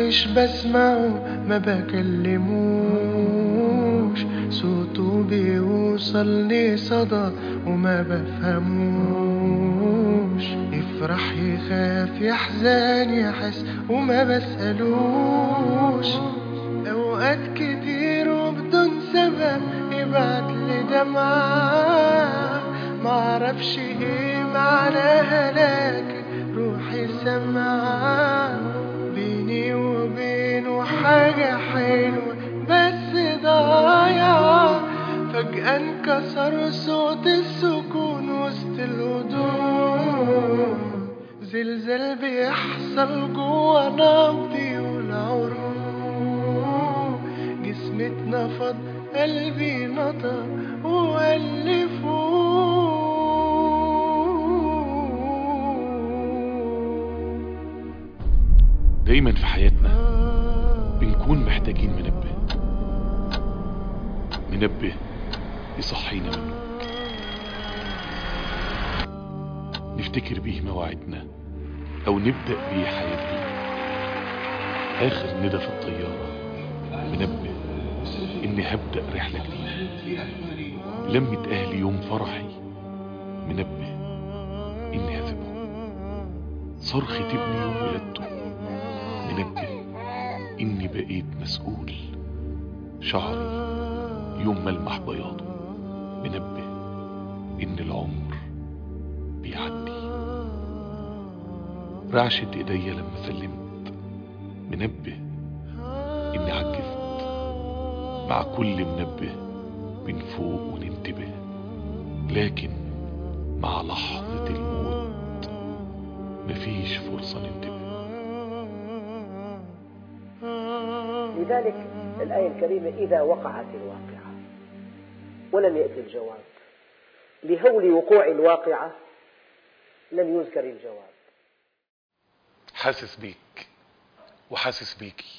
مش بسمعه ما بكلموش صوته بيوصلني صدى وما بفهموش يفرح يخاف يحزن يحس وما بسألوش أوقات كتير وبدون سبب يبعت لي دمعة معرفش ايه معناها لكن روحي سمعة بيني وبينه حاجة حلوة بس ضايعة فجأة انكسر صوت السكون وسط الهدوء زلزال بيحصل جوا نبضي والعروق جسمي اتنفض قلبي نطق وقال لي فوق دايما في حياتنا بنكون محتاجين منبه منبه يصحينا من النوم نفتكر بيه مواعيدنا او نبدأ بيه حياتنا اخر ندى في الطيارة منبه اني هبدأ رحلة جديدة لمة اهلي يوم فرحي منبه اني هسيبهم صرخة ابني يوم ولادته منبه اني بقيت مسؤول شعري يوم ملمح بياضه منبه ان العمر بيعدي رعشة ايديا لما سلمت منبه اني عجزت مع كل منبه بنفوق وننتبه لكن مع لحظة الموت مفيش فرصة ننتبه لذلك الآية الكريمة إذا وقعت الواقعة ولم يأتي الجواب لهول وقوع الواقعة لم يذكر الجواب حاسس بيك وحاسس بيكي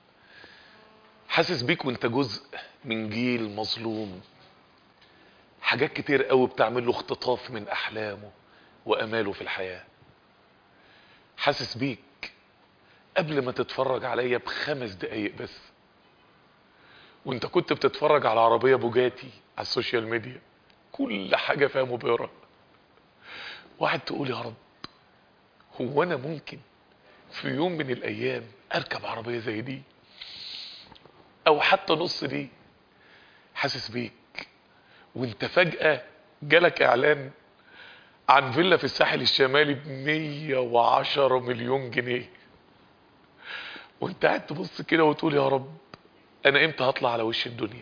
حاسس بيك وانت جزء من جيل مظلوم حاجات كتير قوي بتعمل له اختطاف من احلامه واماله في الحياة حاسس بيك قبل ما تتفرج عليا بخمس دقايق بس وانت كنت بتتفرج على عربية بوجاتي على السوشيال ميديا كل حاجة فيها مبهرة واحد تقول يا رب هو انا ممكن في يوم من الايام اركب عربية زي دي او حتى نص دي حاسس بيك وانت فجأة جالك اعلان عن فيلا في الساحل الشمالي ب 110 مليون جنيه وانت قاعد تبص كده وتقول يا رب انا امتى هطلع على وش الدنيا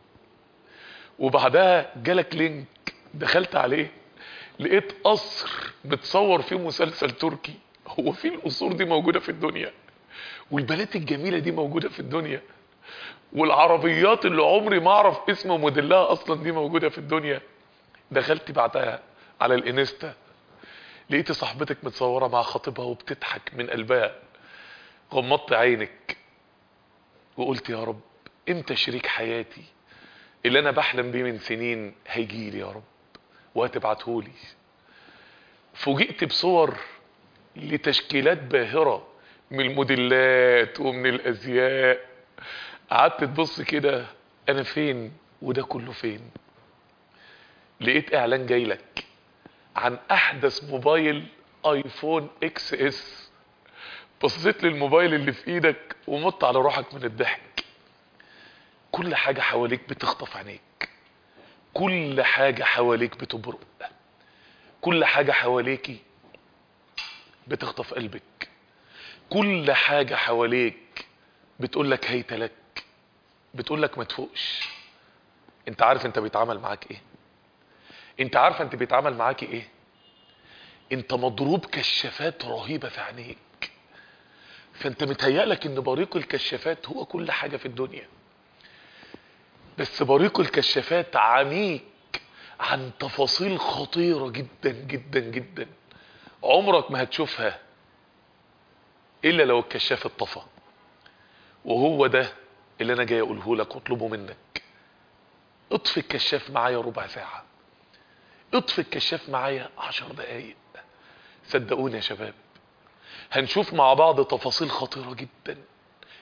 وبعدها جالك لينك دخلت عليه لقيت قصر متصور فيه مسلسل تركي هو في القصور دي موجودة في الدنيا والبنات الجميلة دي موجودة في الدنيا والعربيات اللي عمري ما اعرف اسم موديلها اصلا دي موجودة في الدنيا دخلت بعدها على الانستا لقيت صاحبتك متصورة مع خطيبها وبتضحك من قلبها غمضت عينك وقلت يا رب امتى شريك حياتي اللي انا بحلم بيه من سنين هيجيلي يا رب وهتبعتهولي فوجئت بصور لتشكيلات باهرة من الموديلات ومن الازياء قعدت تبص كده انا فين وده كله فين لقيت اعلان جاي لك عن احدث موبايل ايفون اكس اس بصيت للموبايل اللي في ايدك ومت على روحك من الضحك كل حاجة حواليك بتخطف عينيك كل حاجة حواليك بتبرق كل حاجة حواليكي بتخطف قلبك كل حاجة حواليك بتقولك هيت لك بتقولك ما تفوقش انت عارف انت بيتعامل معاك ايه انت عارفه انت بيتعامل معاكي ايه انت مضروب كشافات رهيبة في عينيك فانت متهيألك ان بريق الكشافات هو كل حاجة في الدنيا بس بريق الكشافات عميك عن تفاصيل خطيرة جدا جدا جدا عمرك ما هتشوفها الا لو الكشاف اتطفى وهو ده اللي انا جاي اقوله لك واطلبه منك اطفي الكشاف معايا ربع ساعة اطفي الكشاف معايا عشر دقايق صدقوني يا شباب هنشوف مع بعض تفاصيل خطيرة جدا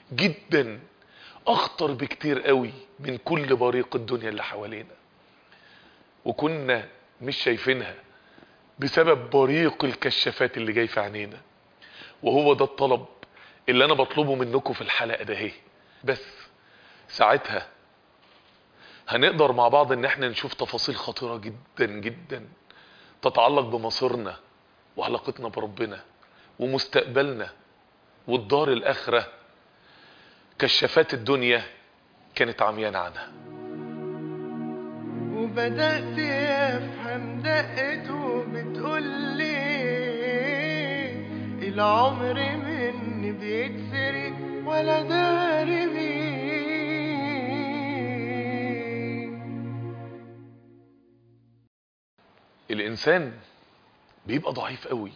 جدا اخطر بكتير قوي من كل بريق الدنيا اللي حوالينا وكنا مش شايفينها بسبب بريق الكشافات اللي جاي في عينينا وهو ده الطلب اللي انا بطلبه منكم في الحلقة ده اهي بس ساعتها هنقدر مع بعض ان احنا نشوف تفاصيل خطيرة جدا جدا تتعلق بمصيرنا وعلاقتنا بربنا ومستقبلنا والدار الاخرة كشافات الدنيا كانت عميانة عنها وبدأت أفهم دقته بتقولي العمر مني بيتسرق ولا داري بيه الانسان بيبقى ضعيف قوي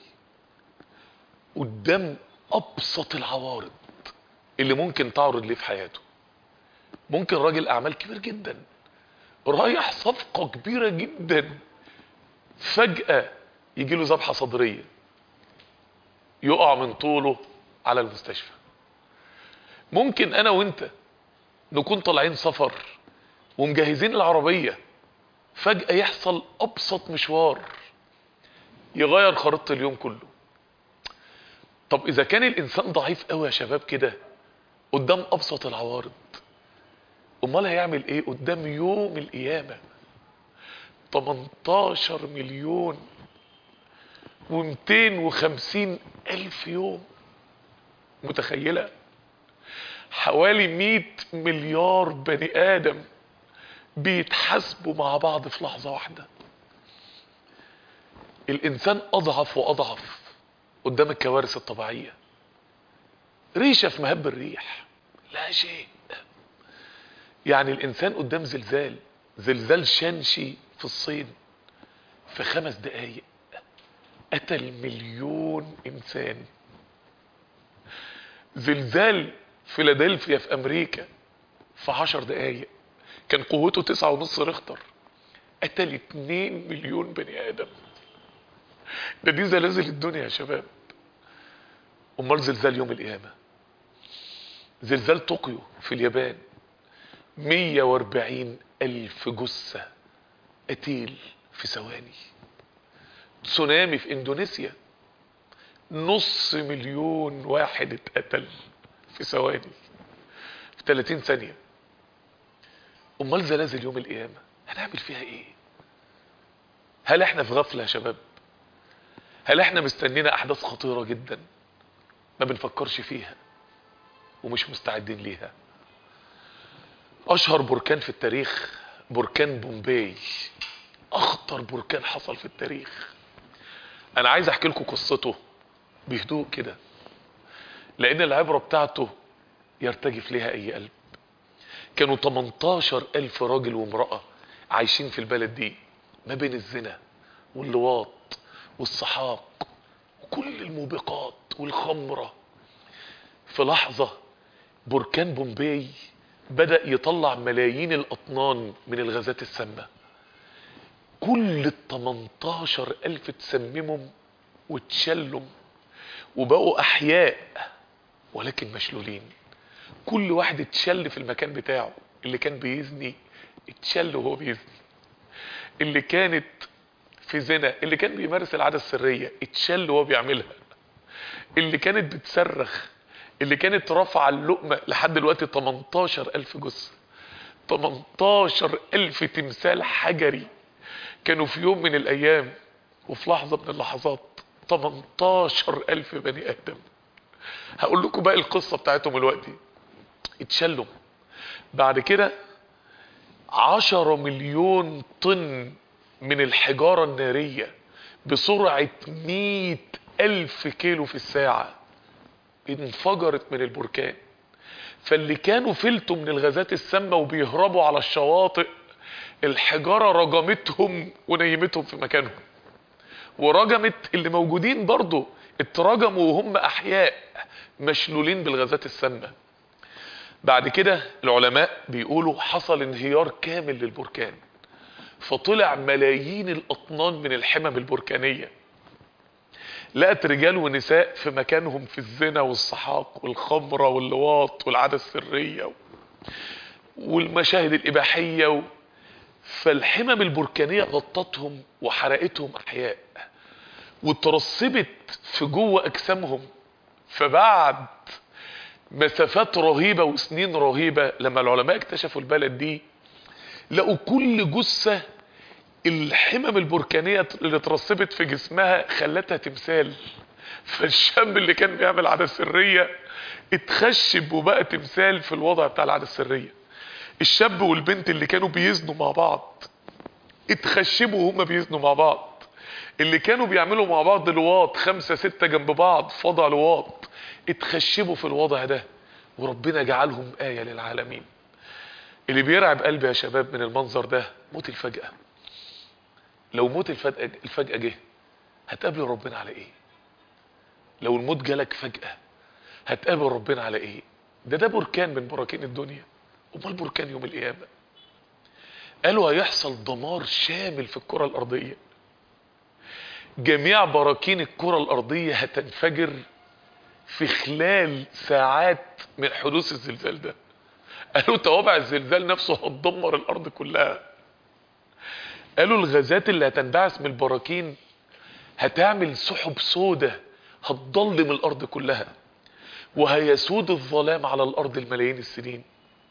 قدام ابسط العوارض اللي ممكن تعرض ليه في حياته ممكن راجل اعمال كبير جدا رايح صفقة كبيرة جدا فجأة يجي له ذبحة صدرية يقع من طوله على المستشفى ممكن انا وانت نكون طالعين سفر ومجهزين العربية فجأة يحصل ابسط مشوار يغير خريطة اليوم كله طب اذا كان الانسان ضعيف قوي يا شباب كده قدام ابسط العوارض امال هيعمل ايه قدام يوم القيامة 18 مليون و250 الف يوم متخيلة حوالي 100 مليار بني ادم بيتحاسبوا مع بعض في لحظة واحدة الانسان اضعف واضعف قدام الكوارث الطبيعية ريشة في مهب الريح لا شيء يعني الانسان قدام زلزال زلزال شانشي في الصين في خمس دقايق قتل مليون انسان زلزال فيلادلفيا في امريكا في عشر دقايق كان قوته تسعة ونص ريختر قتل اتنين مليون بني ادم ده دي زلازل الدنيا يا شباب امال زلزال يوم القيامة زلزال طوكيو في اليابان 140 الف جثة قتيل في ثواني تسونامي في اندونيسيا نص مليون واحد اتقتل في ثواني في 30 ثانية امال زلازل يوم القيامة هنعمل فيها ايه هل احنا في غفلة يا شباب هل احنا مستنينا احداث خطيرة جدا ما بنفكرش فيها ومش مستعدين ليها اشهر بركان في التاريخ بركان بومباي اخطر بركان حصل في التاريخ انا عايز احكي لكم قصته بهدوء كده لان العبرة بتاعته يرتجف ليها اي قلب كانوا 18 الف راجل وامرأة عايشين في البلد دي ما بين الزنا واللواط والسحاق وكل الموبقات والخمرة في لحظة بركان بومباي بدأ يطلع ملايين الأطنان من الغازات السامة كل ال 18 ألف تسمموا وتشلوا وبقوا أحياء ولكن مشلولين كل واحد اتشل في المكان بتاعه اللي كان بيزني اتشل وهو بيزني اللي كانت في زنا اللي كان بيمارس العادة السرية اتشل وهو بيعملها اللي كانت بتصرخ اللي كانت رافعة اللقمة لحد دلوقتي 18 ألف جثة 18 ألف تمثال حجري كانوا في يوم من الأيام وفي لحظة من اللحظات 18 ألف بني آدم هقول لكم بقى القصة بتاعتهم دلوقتي اتشلوا بعد كده 10 مليون طن من الحجارة النارية بسرعة 100 ألف كيلو في الساعة انفجرت من البركان فاللي كانوا فلتوا من الغازات السامة وبيهربوا على الشواطئ الحجارة رجمتهم ونيمتهم في مكانهم ورجمت اللي موجودين برضو اترجموا وهم احياء مشلولين بالغازات السامة بعد كده العلماء بيقولوا حصل انهيار كامل للبركان فطلع ملايين الاطنان من الحمم البركانية لقت رجال ونساء في مكانهم في الزنا والسحاق والخمرة واللواط والعادة السرية و... والمشاهد الإباحية و... فالحمم البركانية غطتهم وحرقتهم أحياء وترسبت في جوه أجسامهم فبعد مسافات رهيبة وسنين رهيبة لما العلماء اكتشفوا البلد دي لقوا كل جثة الحمم البركانية اللي اترسبت في جسمها خلتها تمثال فالشاب اللي كان بيعمل عادة سرية اتخشب وبقى تمثال في الوضع بتاع العادة السرية الشاب والبنت اللي كانوا بيزنوا مع بعض اتخشبوا وهما بيزنوا مع بعض اللي كانوا بيعملوا مع بعض لواط خمسة ستة جنب بعض في وضع لواط اتخشبوا في الوضع ده وربنا جعلهم آية للعالمين اللي بيرعب قلبي يا شباب من المنظر ده موت الفجأة لو موت الفجأة, الفجأة جه هتقابل ربنا على ايه لو الموت جالك فجأة هتقابل ربنا على ايه ده ده بركان من براكين الدنيا امال بركان يوم القيامة قالوا هيحصل دمار شامل في الكرة الارضية جميع براكين الكرة الارضية هتنفجر في خلال ساعات من حدوث الزلزال ده قالوا توابع الزلزال نفسه هتدمر الارض كلها قالوا الغازات اللي هتنبعث من البراكين هتعمل سحب سودة هتضلم الارض كلها وهيسود الظلام على الارض الملايين السنين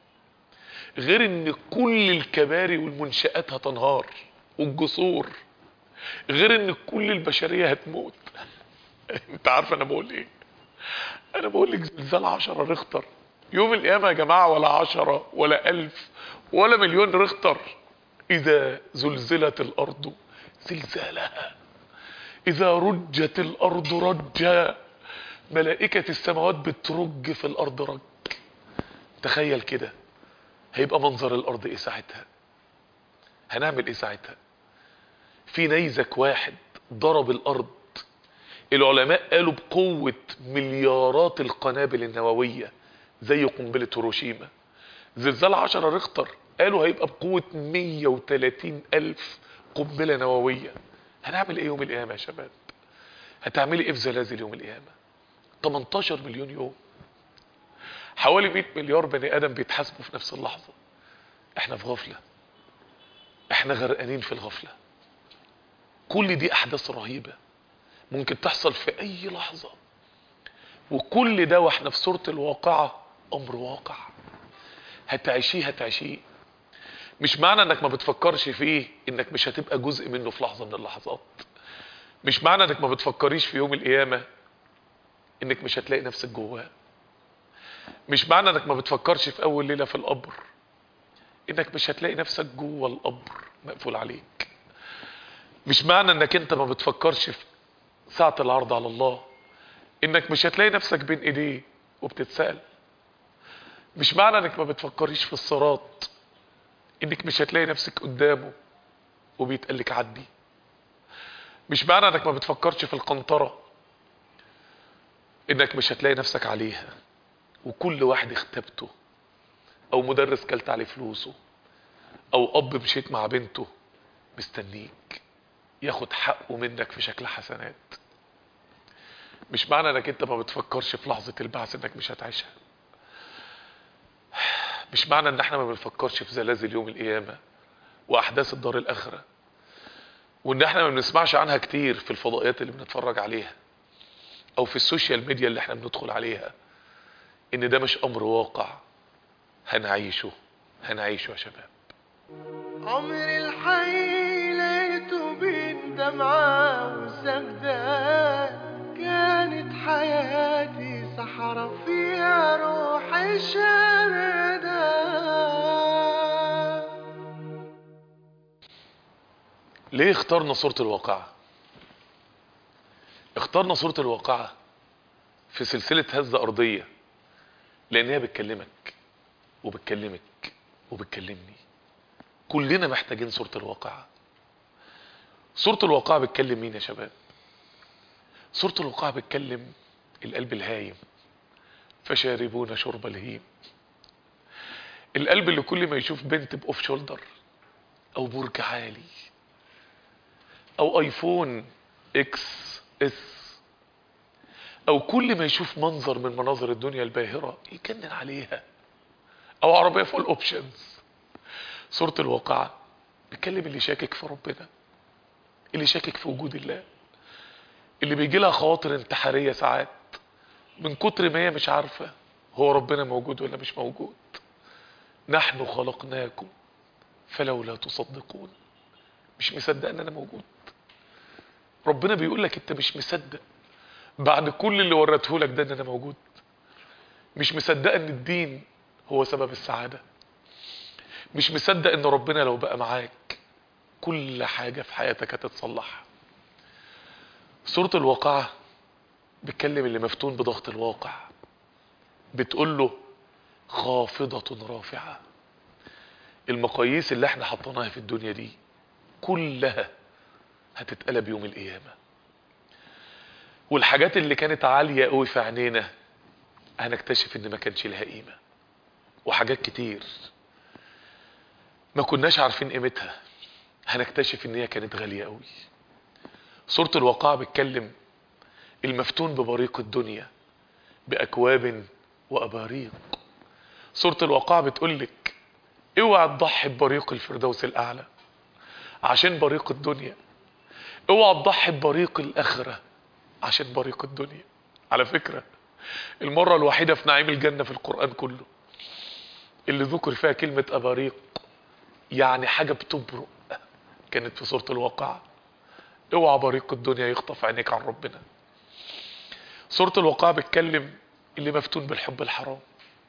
غير ان كل الكباري والمنشآت هتنهار والجسور غير ان كل البشرية هتموت انت عارف انا بقول ايه انا بقول لك زلزال عشرة ريختر يوم القيامة يا جماعة ولا عشرة ولا الف ولا مليون ريختر اذا زلزلت الارض زلزالها اذا رجت الارض رجا ملائكة السماوات بترج في الارض رج تخيل كده هيبقى منظر الارض ايه ساعتها هنعمل ايه ساعتها في نيزك واحد ضرب الارض العلماء قالوا بقوة مليارات القنابل النووية زي قنبلة هيروشيما زلزال عشرة ريختر قالوا هيبقى بقوة 130 ألف قنبلة نووية هنعمل ايه يوم القيامة يا شباب هتعملي ايه في زلازل يوم القيامة 18 مليون يوم حوالي 100 مليار بني ادم بيتحاسبوا في نفس اللحظة احنا في غفلة احنا غرقانين في الغفلة كل دي احداث رهيبة ممكن تحصل في اي لحظة وكل ده واحنا في صورة الواقعة امر واقع هتعيشيه هتعيشيه مش معنى انك ما بتفكرش فيه انك مش هتبقى جزء منه في لحظة من اللحظات مش معنى انك ما بتفكريش في يوم القيامة انك مش هتلاقي نفسك جواه مش معنى انك ما بتفكرش في اول ليلة في القبر انك مش هتلاقي نفسك جوه القبر مقفول عليك مش معنى انك انت ما بتفكرش في ساعة العرض على الله انك مش هتلاقي نفسك بين ايديه وبتتسأل مش معنى انك ما بتفكريش في الصراط انك مش هتلاقي نفسك قدامه وبيتقالك عدي مش معنى انك ما بتفكرش في القنطرة انك مش هتلاقي نفسك عليها وكل واحد اختبته او مدرس كلت عليه فلوسه او اب مشيت مع بنته مستنيك ياخد حقه منك في شكل حسنات مش معنى انك انت ما بتفكرش في لحظة البعث انك مش هتعيشها مش معنى ان احنا ما بنفكرش في زلازل يوم القيامة واحداث الدار الاخرة وان احنا ما بنسمعش عنها كتير في الفضائيات اللي بنتفرج عليها او في السوشيال ميديا اللي احنا بندخل عليها ان ده مش امر واقع هنعيشه هنعيشه يا شباب عمر الحي لقيته بين دمعة وسجدة كانت حياتي صحراء فيها روحي شاردة ليه اخترنا صورة الواقعة اخترنا صورة الواقعة في سلسلة هزة ارضية لان هي بتكلمك وبتكلمك وبتكلمني كلنا محتاجين صورة الواقعة صورة الواقعة بتكلم مين يا شباب صورة الواقعة بتكلم القلب الهايم فشاربون شرب الهيم القلب اللي كل ما يشوف بنت باوف شولدر او برج عالي او ايفون اكس اس او كل ما يشوف منظر من مناظر الدنيا الباهرة يكنن عليها او عربية فول اوبشنز سورة الواقعة بيتكلم اللي شاكك في ربنا اللي شاكك في وجود الله اللي بيجي لها خواطر انتحارية ساعات من كتر ما هي مش عارفة هو ربنا موجود ولا مش موجود نحن خلقناكم فلولا تصدقون مش مصدق ان انا موجود ربنا بيقول لك انت مش مصدق بعد كل اللي وريته لك ده ان انا موجود مش مصدق ان الدين هو سبب السعادة مش مصدق ان ربنا لو بقى معاك كل حاجة في حياتك هتتصلح سورة الواقعة بتكلم اللي مفتون بضغط الواقع بتقول له خافضة رافعة المقاييس اللي احنا حطيناها في الدنيا دي كلها هتتقلب يوم القيامة والحاجات اللي كانت عالية قوي في عينينا هنكتشف ان ما كانش لها قيمة وحاجات كتير ما كناش عارفين قيمتها هنكتشف ان هي كانت غالية قوي سورة الواقعة بتكلم المفتون ببريق الدنيا بأكواب وأباريق سورة الواقعة بتقولك اوعى تضحي ببريق الفردوس الأعلى عشان بريق الدنيا اوعى تضحي ببريق الآخرة عشان بريق الدنيا على فكرة المرة الوحيدة في نعيم الجنة في القرآن كله اللي ذكر فيها كلمة أباريق يعني حاجة بتبرق كانت في سورة الواقعة اوعى بريق الدنيا يخطف عينيك عن ربنا سورة الواقعة بتكلم اللي مفتون بالحب الحرام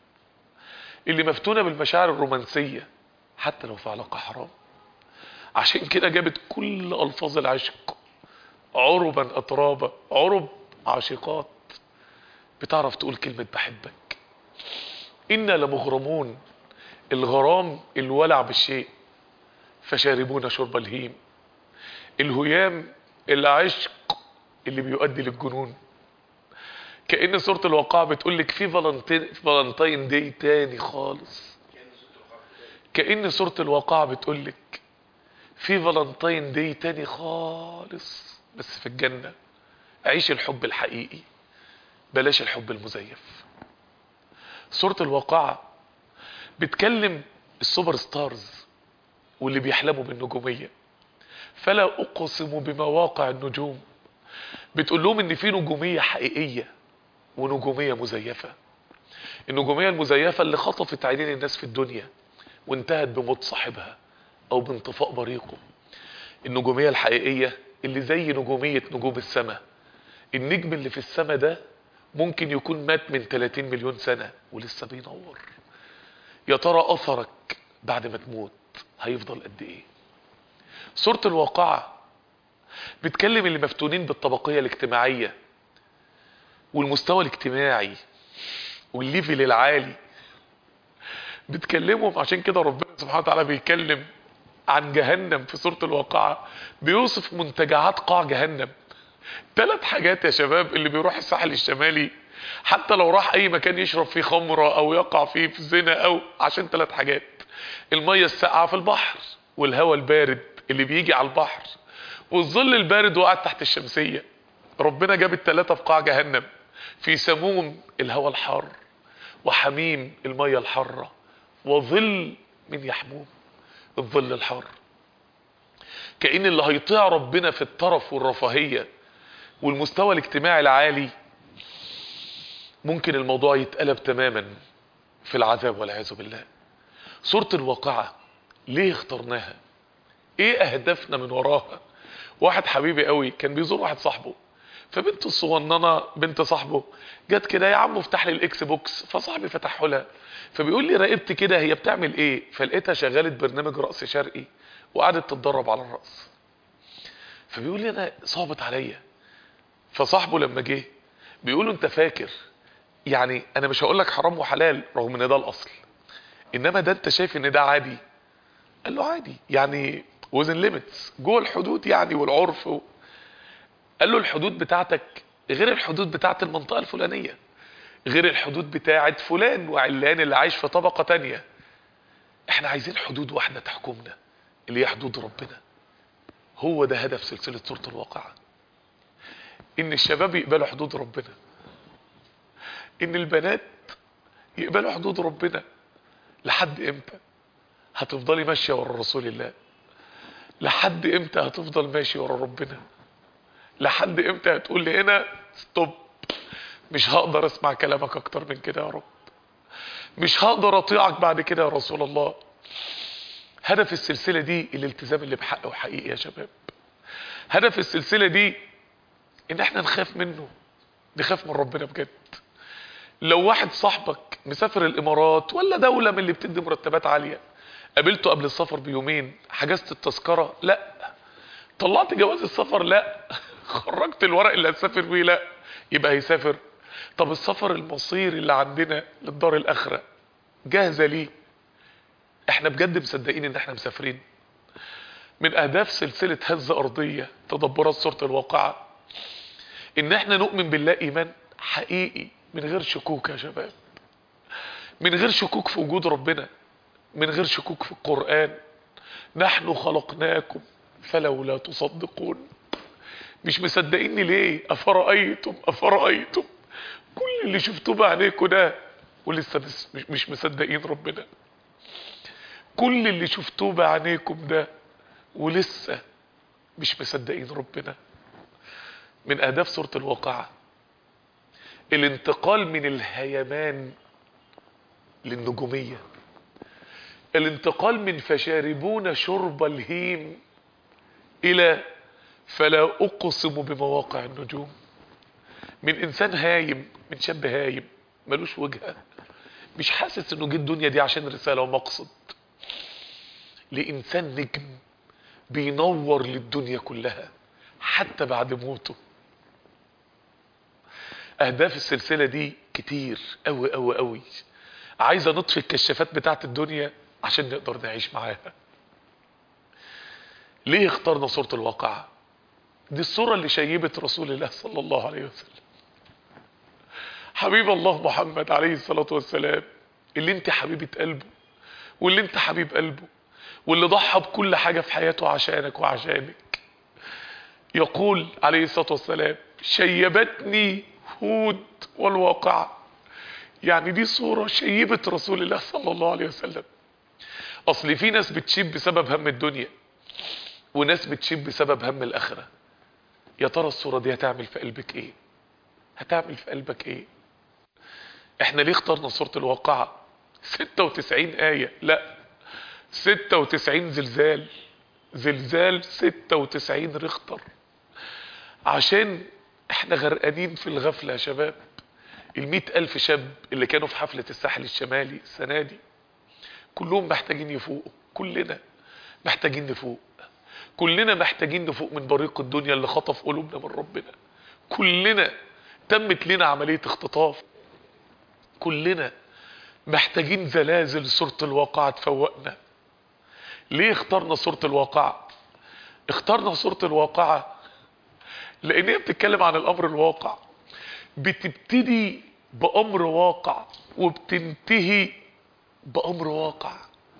اللي مفتونة بالمشاعر الرومانسية حتى لو في علاقة حرام عشان كده جابت كل ألفاظ العشق عربا أترابا عرب عاشقات بتعرف تقول كلمة بحبك إنا لمغرمون الغرام الولع بالشيء فشاربون شرب الهيم الهيام العشق اللي بيؤدي للجنون كأن سورة الواقعة بتقول لك في فالنتين فالنتين دي تاني خالص كأن سورة الواقعة بتقول لك في فالنتين دي تاني خالص بس في الجنة عيش الحب الحقيقي بلاش الحب المزيف سورة الواقعة بتكلم السوبر ستارز واللي بيحلموا بالنجومية فلا أقسم بمواقع النجوم بتقول لهم ان في نجومية حقيقية ونجومية مزيفة النجومية المزيفة اللي خطفت عينين الناس في الدنيا وانتهت بموت صاحبها او بانطفاء بريقه النجومية الحقيقية اللي زي نجومية نجوم السماء النجم اللي في السماء ده ممكن يكون مات من 30 مليون سنة ولسه بينور يا ترى اثرك بعد ما تموت هيفضل قد ايه سورة الواقعة بتكلم اللي مفتونين بالطبقية الاجتماعية والمستوى الاجتماعي والليفل العالي بتكلمهم عشان كده ربنا سبحانه وتعالى بيتكلم عن جهنم في سورة الواقعة بيوصف منتجعات قاع جهنم ثلاث حاجات يا شباب اللي بيروح الساحل الشمالي حتى لو راح اي مكان يشرب فيه خمرة او يقع فيه في زنا او عشان ثلاث حاجات المية الساقعة في البحر والهواء البارد اللي بيجي على البحر والظل البارد وقعد تحت الشمسية ربنا جاب الثلاثة في قاع جهنم في سموم الهواء الحار وحميم المية الحارة وظل من يحموم الظل الحار كأن اللي هيطيع ربنا في الطرف والرفاهية والمستوى الاجتماعي العالي ممكن الموضوع يتقلب تماما في العذاب والعياذ بالله سورة الواقعة ليه اخترناها ايه اهدافنا من وراها واحد حبيبي قوي كان بيزور واحد صاحبه فبنته الصغننه بنت صاحبه جت كده يا عم افتح لي الاكس بوكس فصاحبي فتحه لها فبيقول لي راقبت كده هي بتعمل ايه فلقيتها شغاله برنامج رقص شرقي وقعدت تتدرب على الرقص فبيقول لي انا صعبت عليا فصاحبه لما جه بيقول له انت فاكر يعني انا مش هقول لك حرام وحلال رغم ان ده الاصل انما ده انت شايف ان ده عادي قال له عادي يعني وزن ليميتس جوه الحدود يعني والعرف و... قال له الحدود بتاعتك غير الحدود بتاعت المنطقة الفلانية غير الحدود بتاعت فلان وعلان اللي عايش في طبقة تانية احنا عايزين حدود واحدة تحكمنا اللي هي حدود ربنا هو ده هدف سلسلة سورة الواقعة ان الشباب يقبلوا حدود ربنا ان البنات يقبلوا حدود ربنا لحد امتى هتفضلي ماشية ورا رسول الله لحد امتى هتفضل ماشي ورا ربنا لحد امتى هتقول لي هنا ستوب مش هقدر اسمع كلامك اكتر من كده يا رب مش هقدر اطيعك بعد كده يا رسول الله هدف السلسلة دي الالتزام اللي بحق وحقيقي يا شباب هدف السلسلة دي ان احنا نخاف منه نخاف من ربنا بجد لو واحد صاحبك مسافر الامارات ولا دولة من اللي بتدي مرتبات عالية قابلته قبل السفر بيومين حجزت التذكرة لا طلعت جواز السفر لا خرجت الورق اللي هتسافر بيه لا يبقى هيسافر طب السفر المصيري اللي عندنا للدار الاخرة جاهزة ليه احنا بجد مصدقين ان احنا مسافرين من اهداف سلسلة هزة ارضية تدبرات سورة الواقعة ان احنا نؤمن بالله ايمان حقيقي من غير شكوك يا شباب من غير شكوك في وجود ربنا من غير شكوك في القرآن نحن خلقناكم فلولا تصدقون مش مصدقيني ليه افرأيتم افرأيتم كل اللي شفتوه بعينيكم ده ولسه مش, مش مصدقين ربنا كل اللي شفتوه بعينيكم ده ولسه مش مصدقين ربنا من اهداف سورة الواقعة الانتقال من الهيمان للنجومية الانتقال من فشاربون شرب الهيم الى فلا اقسم بمواقع النجوم من انسان هايم من شاب هايم ملوش وجهة مش حاسس انه جه الدنيا دي عشان رسالة ومقصد لانسان نجم بينور للدنيا كلها حتى بعد موته اهداف السلسلة دي كتير قوي قوي قوي عايزة نطفي الكشافات بتاعت الدنيا عشان نقدر نعيش معاها ليه اخترنا صورة الواقعة دي الصورة اللي شيبت رسول الله صلى الله عليه وسلم حبيب الله محمد عليه الصلاة والسلام اللي انت حبيبة قلبه واللي انت حبيب قلبه واللي ضحى بكل حاجة في حياته عشانك وعشانك يقول عليه الصلاة والسلام شيبتني هود والواقعة يعني دي صورة شيبت رسول الله صلى الله عليه وسلم اصل في ناس بتشيب بسبب هم الدنيا وناس بتشيب بسبب هم الاخرة يا ترى الصورة دي هتعمل في قلبك ايه هتعمل في قلبك ايه احنا ليه اخترنا صورة الواقعة 96 آية لا 96 زلزال زلزال 96 ريختر عشان احنا غرقانين في الغفلة يا شباب المئة ألف شاب اللي كانوا في حفلة الساحل الشمالي السنة دي كلهم محتاجين يفوقوا كلنا محتاجين نفوق كلنا محتاجين نفوق من بريق الدنيا اللي خطف قلوبنا من ربنا كلنا تمت لنا عملية اختطاف كلنا محتاجين زلازل صورة الواقعة تفوقنا ليه اخترنا صورة الواقعة اخترنا صورة الواقعة لان هي بتتكلم عن الامر الواقع بتبتدي بامر واقع وبتنتهي بامر واقع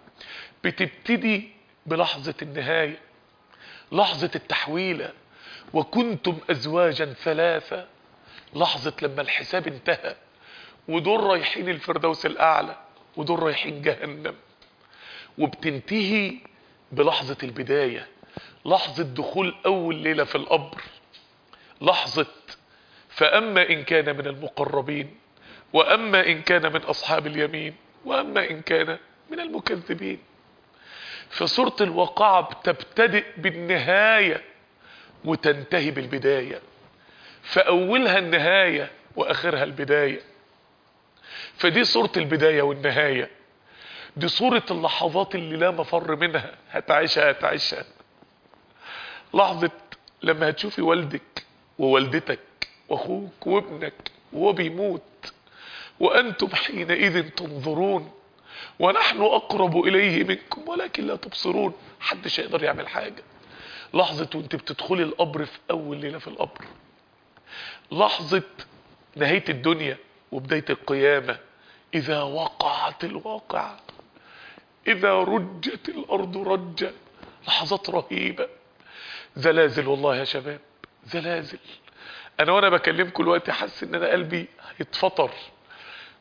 بتبتدي بلحظة النهاية لحظة التحويلة وكنتم ازواجا ثلاثة لحظة لما الحساب انتهى ودول رايحين الفردوس الاعلى ودول رايحين جهنم وبتنتهي بلحظة البداية لحظة دخول اول ليلة في القبر لحظة فأما إن كان من المقربين وأما إن كان من أصحاب اليمين وأما إن كان من المكذبين فسورة الواقعة بتبتدئ بالنهاية وتنتهي بالبداية فأولها النهاية وآخرها البداية فدي صورة البداية والنهاية دي صورة اللحظات اللي لا مفر منها هتعيشها هتعيشها لحظة لما هتشوفي والدك ووالدتك واخوك وابنك وهو بيموت وانتم حينئذ تنظرون ونحن اقرب اليه منكم ولكن لا تبصرون محدش هيقدر يعمل حاجة لحظة وانت بتدخلي القبر في اول ليلة في القبر لحظة نهاية الدنيا وبداية القيامة اذا وقعت الواقع اذا رجت الارض رجا لحظات رهيبة زلازل والله يا شباب زلازل انا وانا بكلمكم دلوقتي حاسس ان انا قلبي هيتفطر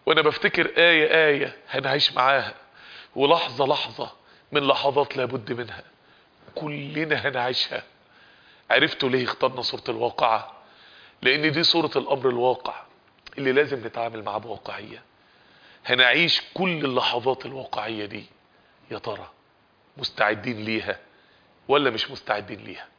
وانا بفتكر آية آية هنعيش معاها ولحظة لحظة من لحظات لابد منها كلنا هنعيشها عرفتوا ليه اخترنا صورة الواقعة لان دي صورة الامر الواقع اللي لازم نتعامل معاه بواقعية هنعيش كل اللحظات الواقعية دي يا ترى مستعدين ليها ولا مش مستعدين ليها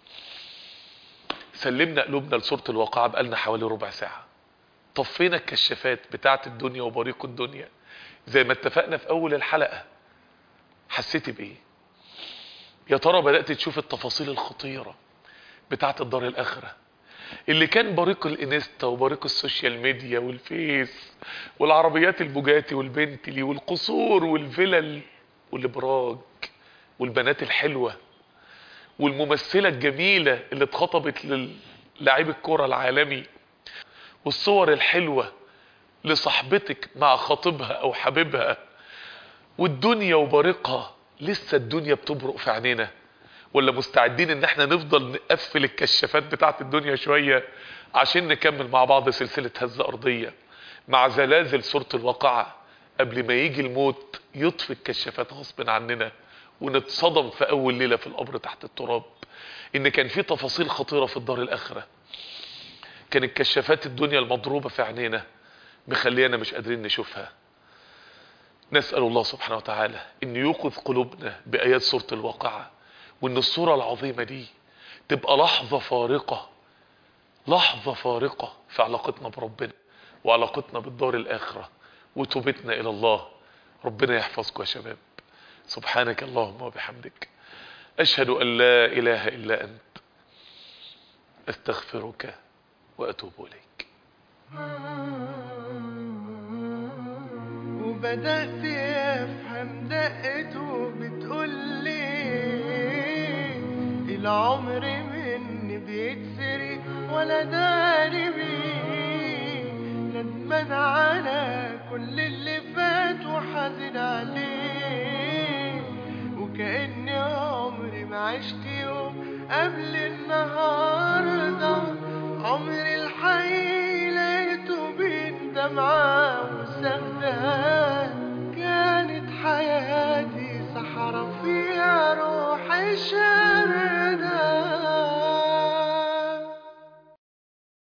سلمنا قلوبنا لصورة الواقعة بقالنا حوالي ربع ساعة طفينا الكشافات بتاعة الدنيا وبريق الدنيا زي ما اتفقنا في اول الحلقة حسيتي بايه يا ترى بدأت تشوف التفاصيل الخطيرة بتاعة الدار الاخرة اللي كان بريق الانستا وبريق السوشيال ميديا والفيس والعربيات البوجاتي والبنتلي والقصور والفلل والابراج والبنات الحلوة والممثلة الجميلة اللي اتخطبت للاعيب الكرة العالمي والصور الحلوة لصاحبتك مع خطيبها او حبيبها والدنيا وبارقها لسه الدنيا بتبرق في عينينا ولا مستعدين ان احنا نفضل نقفل الكشافات بتاعت الدنيا شوية عشان نكمل مع بعض سلسلة هزة ارضية مع زلازل صورة الواقعة قبل ما يجي الموت يطفي الكشافات غصب عننا ونتصدم في اول ليلة في القبر تحت التراب ان كان في تفاصيل خطيرة في الدار الاخرة كان الكشافات الدنيا المضروبة في عينينا مخلينا مش قادرين نشوفها نسأل الله سبحانه وتعالى ان يوقظ قلوبنا بآيات سورة الواقعة وان الصورة العظيمة دي تبقى لحظة فارقة لحظة فارقة في علاقتنا بربنا وعلاقتنا بالدار الآخرة وتوبتنا إلى الله ربنا يحفظكم يا شباب سبحانك اللهم وبحمدك أشهد أن لا إله إلا أنت أستغفرك وأتوب إليك وبدأت أفهم دقته بتقول لي العمر مني بيتسري ولا داري بيه ندمان على كل اللي فات وحزن عليه وكأن عمري ما عشت يوم قبل النهارده عمري الحي لقيته بين دمعة وسجدان كانت حياتي صحرا فيها روح شاب